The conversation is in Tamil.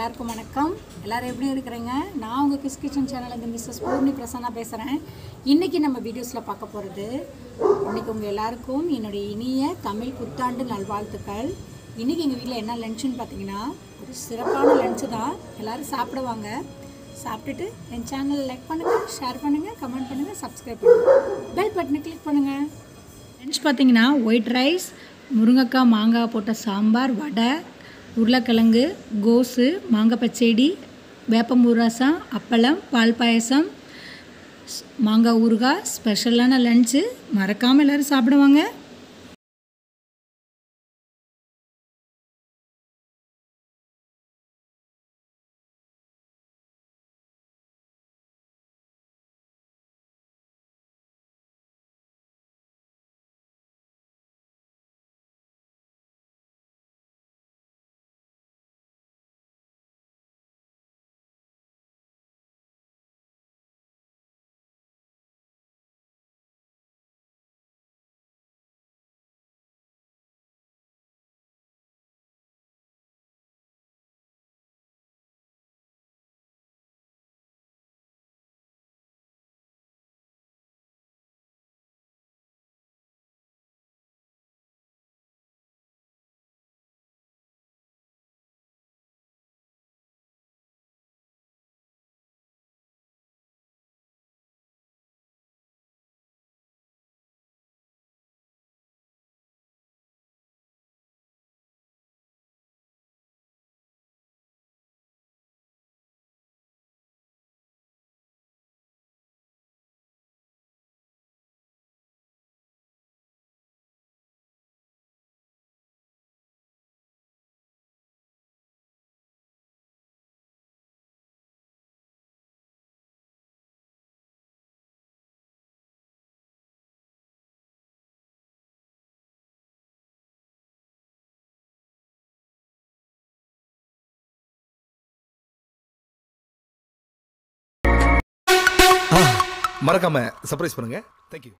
எல்லாருக்கும் வணக்கம் எல்லாரும் எப்படி இருக்கிறீங்க நான் உங்கள் கிஸ் கிச்சன் சேனலுக்கு மிஸ்ஸஸ் பூர்ணி பிரசன்னா பேசுகிறேன் இன்றைக்கி நம்ம வீடியோஸில் பார்க்க போகிறது இன்றைக்கி உங்கள் எல்லாருக்கும் என்னுடைய இனிய தமிழ் புத்தாண்டு நல்வாழ்த்துக்கள் இன்றைக்கி எங்கள் வீட்டில் என்ன லஞ்சுன்னு பார்த்தீங்கன்னா ஒரு சிறப்பான லஞ்சு தான் எல்லோரும் சாப்பிடுவாங்க சாப்பிட்டுட்டு என் சேனலை லைக் பண்ணுங்கள் ஷேர் பண்ணுங்கள் கமெண்ட் பண்ணுங்கள் சப்ஸ்கிரைப் பண்ணுங்கள் பெல் பட்டனை கிளிக் பண்ணுங்கள் லஞ்ச் பார்த்தீங்கன்னா ஒயிட் ரைஸ் முருங்கைக்காய் மாங்காய் போட்ட சாம்பார் வடை உருளைக்கிழங்கு கோஸு மாங்காய் பச்சடி வேப்பம்பூ ரசம் அப்பளம் பால் பாயசம் ஸ்- மாங்காய் ஊறுகாய் ஸ்பெஷலான லஞ்சு மறக்காமல் எல்லோரும் சாப்பிடுவாங்க மறக்காம சர்ப்ரைஸ் பண்ணுங்க தேங்க்யூ